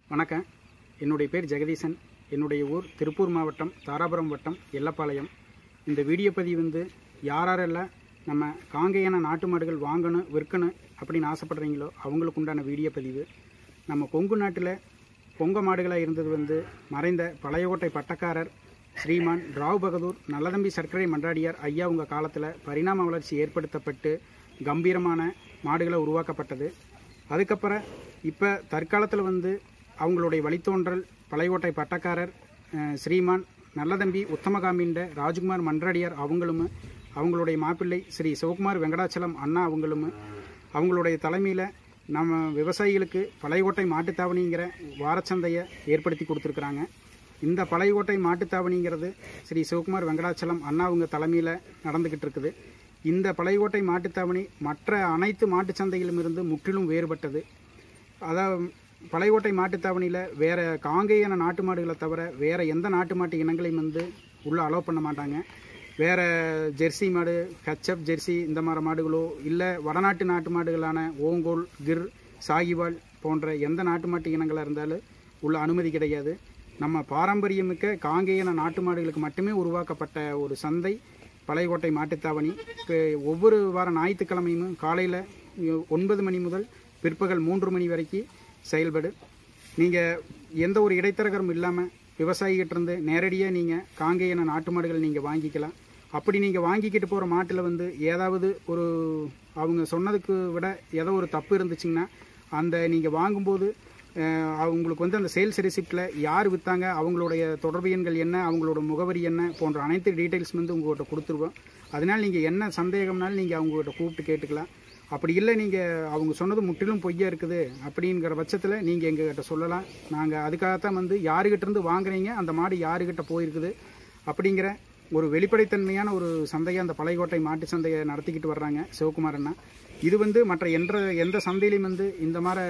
வணக்கம் என்னுடைய பேர் ஜெகதீசன் என்னுடைய ஊர் திருப்பூர் மாவட்டம் தாராபுரம் வட்டம் எல்லப்பாளையம் இந்த வீடியோ பதிவு வந்து யாரெல்லாம் நம்ம காங்கேயான நாட்டு மாடுகள் வாங்கணும் விற்கணும் அப்படின்னு ஆசைப்படுறீங்களோ அவங்களுக்கு உண்டான வீடியோ பதிவு நம்ம கொங்கு நாட்டில் பொங்க மாடுகளாக இருந்தது வந்து மறைந்த பழையகோட்டை பட்டக்காரர் ஸ்ரீமான் ராவ் பகதூர் நல்லதம்பி சர்க்கரை மன்றாடியார் ஐயா உங்க காலத்தில் பரிணாம வளர்ச்சி ஏற்படுத்தப்பட்டு கம்பீரமான மாடுகளை உருவாக்கப்பட்டது அதுக்கப்புறம் இப்போ தற்காலத்தில் வந்து அவங்களுடைய வழித்தோன்றல் பழையகோட்டை பட்டக்காரர் அஹ், ஸ்ரீமான் நல்லதம்பி உத்தமகாமின்ற ராஜ்குமார் மன்றாடியார் அவங்களும் அவங்களுடைய மாப்பிள்ளை ஸ்ரீ சிவகுமார் வெங்கடாச்சலம் அண்ணா அவங்களும் அவங்களுடைய தலைமையில் நம்ம விவசாயிகளுக்கு பழையகோட்டை மாட்டுத்தாவணிங்கிற வாரச்சந்தையை ஏற்படுத்தி கொடுத்துருக்குறாங்க இந்த பழையகோட்டை மாட்டுத்தாவணிங்கிறது ஸ்ரீ சிவகுமார் வெங்கடாச்சலம் அண்ணா அவங்க தலைமையில் நடந்துக்கிட்டு இருக்குது இந்த பழையகோட்டை மாட்டுத்தாவணி மற்ற அனைத்து மாட்டுச் சந்தையிலும் இருந்து முற்றிலும் வேறுபட்டது அதாவது பழையகோட்டை மாட்டுத்தாவணியில் வேற காங்கேயன நாட்டு மாடுகளை தவிர வேற எந்த நாட்டு மாட்டு இனங்களையும் வந்து உள்ள அலோவ் பண்ண மாட்டாங்க வேற ஜெர்சி மாடு ஹெச்எஃப் ஜெர்சி இந்த மாதிரி மாடுகளோ இல்லை வடநாட்டு நாட்டு மாடுகளான ஓங்கோல் கிர் சாகிவால் போன்ற எந்த நாட்டு மாட்டு இனங்களாக இருந்தாலும் உள்ள அனுமதி கிடையாது நம்ம பாரம்பரியமிக்க காங்கேயன நாட்டு மாடுகளுக்கு மட்டுமே உருவாக்கப்பட்ட ஒரு சந்தை பழையகோட்டை மாட்டுத்தாவணி இப்போ ஒவ்வொரு வார ஞாயிற்றுக்கிழமையும் காலையில் ஒன்பது மணி முதல் பிற்பகல் மூன்று மணி வரைக்கும் செயல்படு நீங்கள் எந்த ஒரு இடைத்தரகரும் இல்லாமல் விவசாயிகிட்ட இருந்து நேரடியாக நீங்கள் காங்கேயன நாட்டு மாடுகள் நீங்கள் வாங்கிக்கலாம் அப்படி நீங்கள் வாங்கிக்கிட்டு போகிற மாட்டில் வந்து ஏதாவது ஒரு அவங்க சொன்னதுக்கு விட ஏதோ ஒரு தப்பு இருந்துச்சுங்கன்னா அந்த நீங்கள் வாங்கும்போது அஹ், அவங்களுக்கு வந்து அந்த சேல்ஸ் ரெசிப்டில் யார் விற்றாங்க அவங்களுடைய தொடர்பு எண்கள் என்ன அவங்களோட முகவரி என்ன போன்ற அனைத்து டீட்டெயில்ஸ் வந்து உங்கள்கிட்ட கொடுத்துருவோம் அதனால் நீங்கள் என்ன சந்தேகம்னாலும் நீங்கள் அவங்ககிட்ட கூப்பிட்டு கேட்டுக்கலாம் அப்படி இல்லை நீங்கள் அவங்க சொன்னது முற்றிலும் பொய்யா இருக்குது அப்படிங்கிற பட்சத்தில் நீங்கள் எங்ககிட்ட சொல்லலாம் நாங்கள் அதுக்காகத்தான் வந்து யாருக்கிட்ட இருந்து வாங்குறீங்க அந்த மாடு யாருக்கிட்ட போயிருக்குது அப்படிங்கிற ஒரு வெளிப்படைத்தன்மையான ஒரு சந்தையை அந்த பழையகோட்டை மாட்டு சந்தையை நடத்திக்கிட்டு வர்றாங்க சிவகுமார் அண்ணா இது வந்து மற்ற என்ற எந்த சந்தையிலையும் வந்து இந்த மாதிரி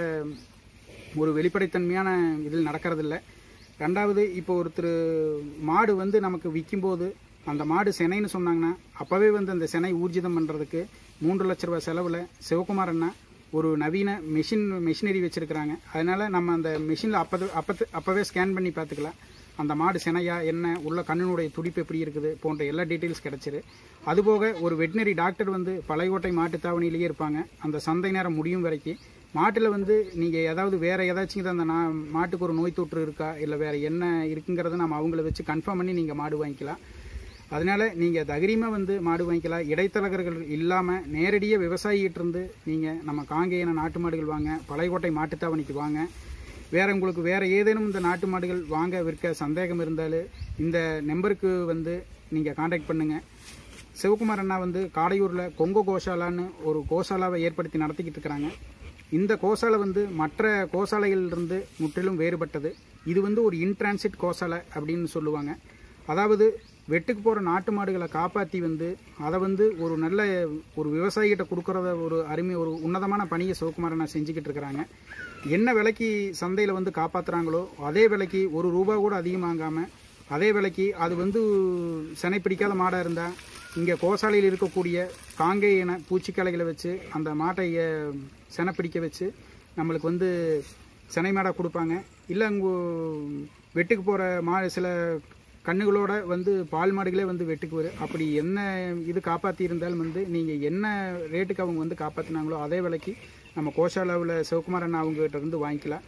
ஒரு வெளிப்படைத்தன்மையான இதில் நடக்கிறதில்ல ரெண்டாவது இப்போ ஒருத்தர் மாடு வந்து நமக்கு விற்கும்போது அந்த மாடு செனைன்னு சொன்னாங்கன்னா அப்போவே வந்து அந்த செனை ஊர்ஜிதம் பண்ணுறதுக்கு மூன்று லட்ச ரூபாய் செலவில் சிவகுமார் அண்ணா ஒரு நவீன மெஷின் மெஷினரி வச்சுருக்கிறாங்க அதனால் நம்ம அந்த மெஷினில் அப்போ அப்போ அப்போவே ஸ்கேன் பண்ணி பார்த்துக்கலாம் அந்த மாடு செனையா என்ன உள்ள கண்ணினுடைய துடிப்பு எப்படி இருக்குது போன்ற எல்லா டீட்டெயில்ஸ் கிடச்சிரு அதுபோக ஒரு வெட்டினரி டாக்டர் வந்து பழையகோட்டை மாட்டுத்தாவணியிலேயே இருப்பாங்க அந்த சந்தை நேரம் முடியும் வரைக்கும் மாட்டில் வந்து நீங்கள் ஏதாவது வேறு ஏதாச்சும் அந்த நா மாட்டுக்கு ஒரு நோய் தொற்று இருக்கா இல்லை வேறு என்ன இருக்குங்கிறத நம்ம அவங்கள வச்சு கன்ஃபார்ம் பண்ணி நீங்கள் மாடு வாங்கிக்கலாம் அதனால் நீங்கள் தைரியமாக வந்து மாடு வாங்கிக்கலாம் இடைத்தரகர்கள் இல்லாமல் நேரடியாக விவசாயிகிட்ட இருந்து நீங்கள் நம்ம காங்கேயன நாட்டு மாடுகள் வாங்க பழையகோட்டை மாட்டுத்தாவணிக்கு வாங்க வேற உங்களுக்கு வேற ஏதேனும் இந்த நாட்டு மாடுகள் வாங்க விற்க சந்தேகம் இருந்தாலும் இந்த நம்பருக்கு வந்து நீங்கள் காண்டாக்ட் பண்ணுங்க சிவகுமார் அண்ணா வந்து காடையூரில் கொங்கோ கோசாலான்னு ஒரு கோசாலாவை ஏற்படுத்தி நடத்திக்கிட்டு இருக்கிறாங்க இந்த கோசாலை வந்து மற்ற கோசாலைகளிலிருந்து முற்றிலும் வேறுபட்டது இது வந்து ஒரு இன்ட்ரான்சிட் கோசாலை அப்படின்னு சொல்லுவாங்க அதாவது வெட்டுக்கு போகிற நாட்டு மாடுகளை காப்பாற்றி வந்து அதை வந்து ஒரு நல்ல ஒரு விவசாயிகிட்ட கொடுக்குறத ஒரு அருமை ஒரு உன்னதமான பணியை சிவகுமாரனை செஞ்சுக்கிட்டு இருக்கிறாங்க என்ன விலைக்கு சந்தையில் வந்து காப்பாற்றுறாங்களோ அதே விலைக்கு ஒரு ரூபா கூட அதிகமாகாமல் அதே விலைக்கு அது வந்து செனை பிடிக்காத மாடாக இருந்தால் இங்கே கோசாலையில் இருக்கக்கூடிய காங்கை இன பூச்சிக்கலைகளை வச்சு அந்த மாட்டை அஹ், செனை பிடிக்க வச்சு நம்மளுக்கு வந்து செனை மாடாக கொடுப்பாங்க இல்லை அங்கே வெட்டுக்கு போகிற மா சில கண்ணுகளோட வந்து பால் மாடுகளே வந்து வெட்டுக்கு வரும் அப்படி என்ன இது காப்பாற்றி இருந்தாலும் வந்து நீங்கள் என்ன ரேட்டுக்கு அவங்க வந்து காப்பாற்றினாங்களோ அதே விலைக்கு நம்ம கோஷாலாவில் சிவகுமார் அண்ணா அவங்ககிட்ட இருந்து வாங்கிக்கலாம்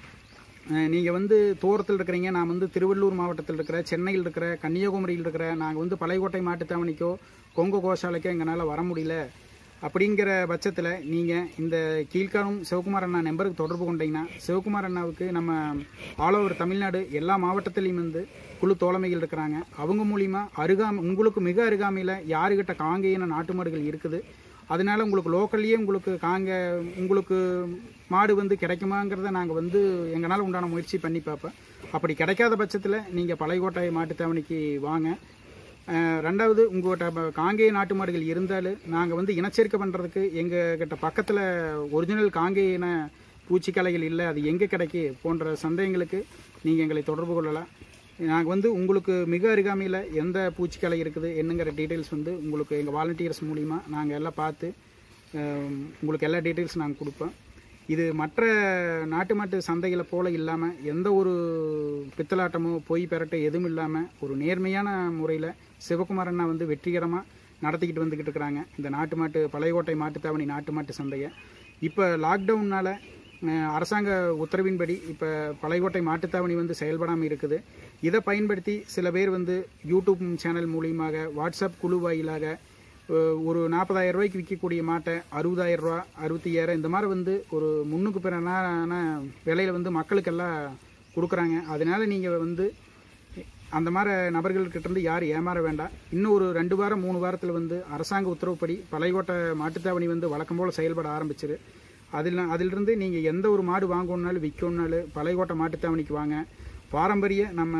நீங்கள் வந்து தூரத்தில் இருக்கிறீங்க நான் வந்து திருவள்ளூர் மாவட்டத்தில் இருக்கிற சென்னையில் இருக்கிற கன்னியாகுமரியில் இருக்கிற நாங்கள் வந்து பழையகோட்டை மாட்டுத்தாவணிக்கோ கொங்கு கோஷாலைக்கோ எங்களால் வர முடியல அப்படிங்கிற பட்சத்தில் நீங்கள் இந்த கீழ்காணும் சிவகுமார் அண்ணா நம்பருக்கு தொடர்பு கொண்டீங்கன்னா சிவகுமார் அண்ணாவுக்கு நம்ம ஆல் ஓவர் தமிழ்நாடு எல்லா மாவட்டத்திலையும் வந்து குழு தோழமைகள் இருக்கிறாங்க அவங்க மூலிமா அருகாம உங்களுக்கு மிக அருகாமையில் யாருக்கிட்ட காங்கேயன நாட்டு மாடுகள் இருக்குது அதனால உங்களுக்கு லோக்கல்லையே உங்களுக்கு காங்க உங்களுக்கு மாடு வந்து கிடைக்குமாங்கிறத நாங்கள் வந்து எங்களால் உண்டான முயற்சி பண்ணி பார்ப்போம் அப்படி கிடைக்காத பட்சத்தில் நீங்கள் பழையகோட்டை மாட்டுத்தாவணிக்கு வாங்க அஹ், ரெண்டாவது உங்கள்கிட்ட ப- காங்கேய நாட்டு மாடுகள் இருந்தாலும் நாங்கள் வந்து இனச்சேர்க்கை பண்ணுறதுக்கு எங்கள் கிட்ட பக்கத்தில் ஒரிஜினல் காங்கேயன பூச்சிக்கலைகள் இல்லை அது எங்கே கிடைக்கு போன்ற சந்தேகங்களுக்கு நீங்கள் எங்களை தொடர்பு கொள்ளலாம் நாங்கள் வந்து உங்களுக்கு மிக அருகாமையில் எந்த பூச்சிக்கலை இருக்குது என்னங்கிற டீட்டெயில்ஸ் வந்து உங்களுக்கு எங்கள் வாலண்டியர்ஸ் மூலிமா நாங்கள் எல்லாம் பார்த்து அஹ், உங்களுக்கு எல்லா டீட்டெயில்ஸ் நாங்கள் கொடுப்போம் இது மற்ற நாட்டு மாட்டு சந்தைகளை போல இல்லாமல் எந்த ஒரு பித்தலாட்டமோ பொய் பெரட்டோ எதுவும் இல்லாமல் ஒரு நேர்மையான முறையில் சிவகுமார் அண்ணா வந்து வெற்றிகரமாக நடத்திக்கிட்டு வந்துக்கிட்டு இருக்கிறாங்க இந்த நாட்டு மாட்டு பழையகோட்டை மாட்டுத்தாவணி நாட்டு மாட்டு சந்தையை இப்போ லாக்டவுனால் அரசாங்க உத்தரவின்படி இப்போ பழையகோட்டை மாட்டுத்தாவணி வந்து செயல்படாமல் இருக்குது இதை பயன்படுத்தி சில பேர் வந்து யூடியூப் சேனல் மூலியமாக வாட்ஸ்அப் குழு வாயிலாக அஹ், ஒரு நாற்பதாயிரம் ரூபாய்க்கு விற்கக்கூடிய மாட்டை அறுபதாயிரம் ரூபா அறுபத்தையாயிரம் இந்த மாதிரி வந்து ஒரு முன்னுக்கு பிறனான விலையில் வந்து மக்களுக்கெல்லாம் கொடுக்குறாங்க அதனால நீங்கள் வந்து அந்த மாதிரி நபர்கள்கிட்ட இருந்து யாரும் ஏமாற வேண்டாம் இன்னும் ஒரு ரெண்டு வாரம் மூணு வாரத்தில் வந்து அரசாங்க உத்தரவுப்படி பழையகோட்டை மாட்டுத்தாவணி வந்து வழக்கம் போல் செயல்பட ஆரம்பிச்சிரு அதில் அதிலிருந்து நீங்கள் எந்த ஒரு மாடு வாங்கணுன்னாலும் விற்கணுன்னாலும் பழையகோட்டை மாட்டுத்தாவணிக்கு வாங்க பாரம்பரிய நம்ம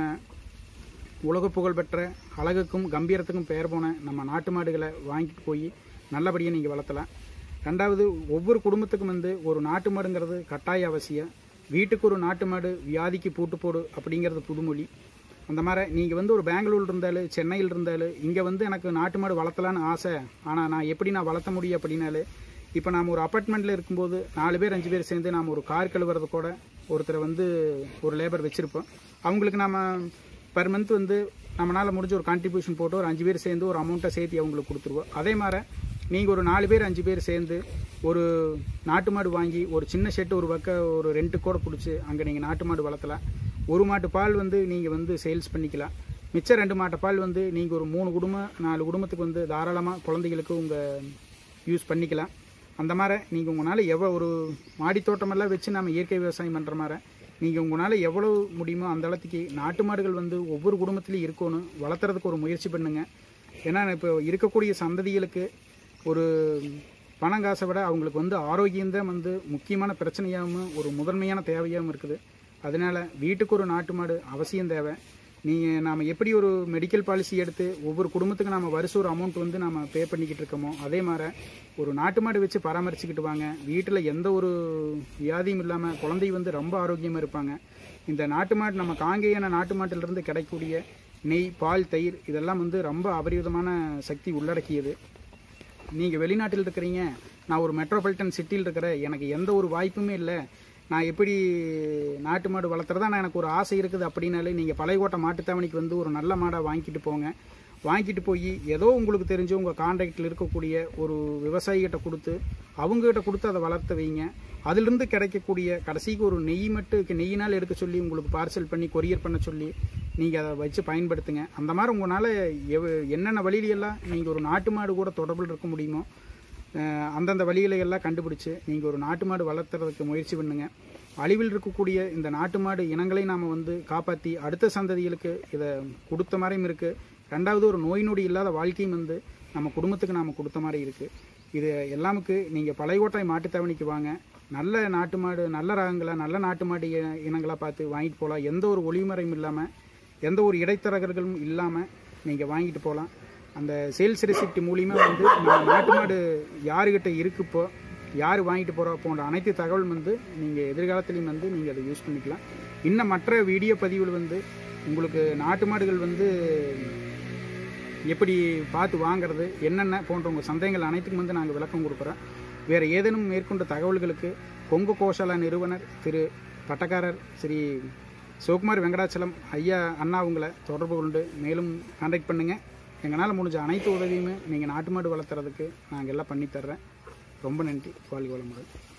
உலக புகழ்பெற்ற அழகுக்கும் கம்பீரத்துக்கும் பெயர் போன நம்ம நாட்டு மாடுகளை வாங்கிட்டு போய் நல்லபடியாக நீங்கள் வளர்த்தலாம் ரெண்டாவது ஒவ்வொரு குடும்பத்துக்கும் வந்து ஒரு நாட்டு மாடுங்கிறது கட்டாய அவசியம் வீட்டுக்கு ஒரு நாட்டு மாடு வியாதிக்கு பூட்டு போடு அப்படிங்கிறது புதுமொழி அந்த மாதிரி நீங்கள் வந்து ஒரு பெங்களூர் இருந்தாலும் சென்னையில் இருந்தாலும் இங்கே வந்து எனக்கு நாட்டு மாடு வளர்த்தலான்னு ஆசை ஆனால் நான் எப்படி நான் வளர்த்த முடியும் அப்படின்னாலே இப்போ நாம் ஒரு அப்பார்ட்மெண்ட்டில் இருக்கும்போது நாலு பேர் அஞ்சு பேர் சேர்ந்து நாம் ஒரு கார் கழுவுறது கூட ஒருத்தரை வந்து ஒரு லேபர் வச்சுருப்போம் அவங்களுக்கு நாம் பர் மந்த் வந்து நம்மளால் முடிஞ்ச ஒரு கான்ட்ரிபியூஷன் போட்டு ஒரு அஞ்சு பேர் சேர்ந்து ஒரு அமௌண்ட்டை சேர்த்து அவங்களுக்கு கொடுத்துருவோம் அதே மாதிரி நீங்கள் ஒரு நாலு பேர் அஞ்சு பேர் சேர்ந்து ஒரு நாட்டு மாடு வாங்கி ஒரு சின்ன ஷெட்டு ஒரு பக்க ஒரு ரெண்டு கூட பிடிச்சி அங்கே நீங்கள் நாட்டு மாடு வளர்த்தலாம் ஒரு மாட்டு பால் வந்து நீங்கள் வந்து சேல்ஸ் பண்ணிக்கலாம் மிச்சம் ரெண்டு மாட்டு பால் வந்து நீங்கள் ஒரு மூணு குடும்பம் நாலு குடும்பத்துக்கு வந்து தாராளமாக குழந்தைகளுக்கு உங்கள் யூஸ் பண்ணிக்கலாம் அந்த மாதிரி நீங்கள் உங்களால் எவ்வளோ ஒரு மாடி தோட்டமெல்லாம் வச்சு நம்ம இயற்கை விவசாயம் பண்ணுற மாதிரி நீங்கள் உங்களால் எவ்வளோ முடியுமோ அந்த அளவுக்கு நாட்டு மாடுகள் வந்து ஒவ்வொரு குடும்பத்துலேயும் இருக்கணும் வளர்த்துறதுக்கு ஒரு முயற்சி பண்ணுங்க ஏன்னா இப்போ இருக்கக்கூடிய சந்ததிகளுக்கு ஒரு பணம் காசை விட அவங்களுக்கு வந்து ஆரோக்கியம்தான் வந்து முக்கியமான பிரச்சனையாகவும் ஒரு முதன்மையான தேவையாகவும் இருக்குது அதனால வீட்டுக்கு ஒரு நாட்டு மாடு அவசியம் தேவை நீங்கள் நாம் எப்படி ஒரு மெடிக்கல் பாலிசி எடுத்து ஒவ்வொரு குடும்பத்துக்கு நாம் வருஷம் ஒரு அமௌண்ட் வந்து நாம் பே பண்ணிக்கிட்டு இருக்கோமோ அதே மாதிரி ஒரு நாட்டு மாடு வச்சு பராமரிச்சுக்கிட்டு வாங்க வீட்டில் எந்த ஒரு வியாதியும் இல்லாமல் குழந்தை வந்து ரொம்ப ஆரோக்கியமாக இருப்பாங்க இந்த நாட்டு மாடு நம்ம காங்கேயான நாட்டு மாட்டிலிருந்து கிடைக்கக்கூடிய நெய் பால் தயிர் இதெல்லாம் வந்து ரொம்ப அபரிவிதமான சக்தி உள்ளடக்கியது நீங்கள் வெளிநாட்டில் இருக்கிறீங்க நான் ஒரு மெட்ரோபாலிட்டன் சிட்டியில் இருக்கிறேன் எனக்கு எந்த ஒரு வாய்ப்புமே இல்லை நான் எப்படி நாட்டு மாடு வளர்த்துறதா நான் எனக்கு ஒரு ஆசை இருக்குது அப்படின்னாலே நீங்கள் பழையகோட்டை மாட்டுத்தாவணிக்கு வந்து ஒரு நல்ல மாடை வாங்கிட்டு போங்க வாங்கிட்டு போய் ஏதோ உங்களுக்கு தெரிஞ்சு உங்கள் கான்டாக்டில் இருக்கக்கூடிய ஒரு விவசாயிகிட்ட கொடுத்து அவங்ககிட்ட கொடுத்து அதை வளர்த்து வைங்க அதிலிருந்து கிடைக்கக்கூடிய கடைசிக்கு ஒரு நெய் மட்டும் நெய்யினால் எடுக்க சொல்லி உங்களுக்கு பார்சல் பண்ணி கொரியர் பண்ண சொல்லி நீங்கள் அதை வச்சு பயன்படுத்துங்க அந்த மாதிரி உங்களால் எவ் என்னென்ன வழியிலெல்லாம் நீங்கள் ஒரு நாட்டு மாடு கூட தொடர்பில் இருக்க முடியுமோ அஹ் அந்தந்த வழிகளை எல்லாம் கண்டுபிடிச்சு நீங்கள் ஒரு நாட்டு மாடு வளர்த்துறதுக்கு முயற்சி பண்ணுங்க அழிவில் இருக்கக்கூடிய இந்த நாட்டு மாடு இனங்களை நாம் வந்து காப்பாற்றி அடுத்த சந்ததிகளுக்கு இதை கொடுத்த மாதிரியும் இருக்குது ரெண்டாவது ஒரு நோய் நொடி இல்லாத வாழ்க்கையும் வந்து நம்ம குடும்பத்துக்கு நாம் கொடுத்த மாதிரி இருக்குது இது எல்லாமுக்கு நீங்கள் பழையகோட்டை மாட்டுத்தாவணிக்கு வாங்க நல்ல நாட்டு மாடு நல்ல ரகங்களை நல்ல நாட்டு மாடு இ- இனங்களா பார்த்து வாங்கிட்டு போகலாம் எந்த ஒரு ஒளிமுறையும் இல்லாமல் எந்த ஒரு இடைத்தரகர்களும் இல்லாமல் நீங்கள் வாங்கிட்டு போகலாம் அந்த சேல்ஸ் ரெசிப்ட் மூலியமா வந்து நம்ம நாட்டு மாடு யாருக்கிட்ட இருக்குப்போ யார் வாங்கிட்டு போகிறா போன்ற அனைத்து தகவல் வந்து நீங்கள் எதிர்காலத்துலேயும் வந்து நீங்கள் அதை யூஸ் பண்ணிக்கலாம் இன்னும் மற்ற வீடியோ பதிவுகள் வந்து உங்களுக்கு நாட்டு மாடுகள் வந்து எப்படி பார்த்து வாங்குறது என்னென்ன போன்ற உங்கள் சந்தேகங்கள் அனைத்துக்கும் வந்து நாங்கள் விளக்கம் கொடுக்குறோம் வேறு ஏதேனும் மேற்கொண்ட தகவல்களுக்கு கொங்கு கோஷாலா நிறுவனர் திரு பட்டக்காரர் ஸ்ரீ சிவகுமார் வெங்கடாச்சலம் ஐயா அண்ணா உங்களை தொடர்பு கொண்டு மேலும் கான்டாக்ட் பண்ணுங்கள் எங்களால் முடிஞ்ச அனைத்து உதவியுமே நீங்கள் நாட்டு மாடு வளர்த்துறதுக்கு நாங்கள் எல்லாம் பண்ணித்தர்றேன் ரொம்ப நன்றி வாழ்க வளமுடன்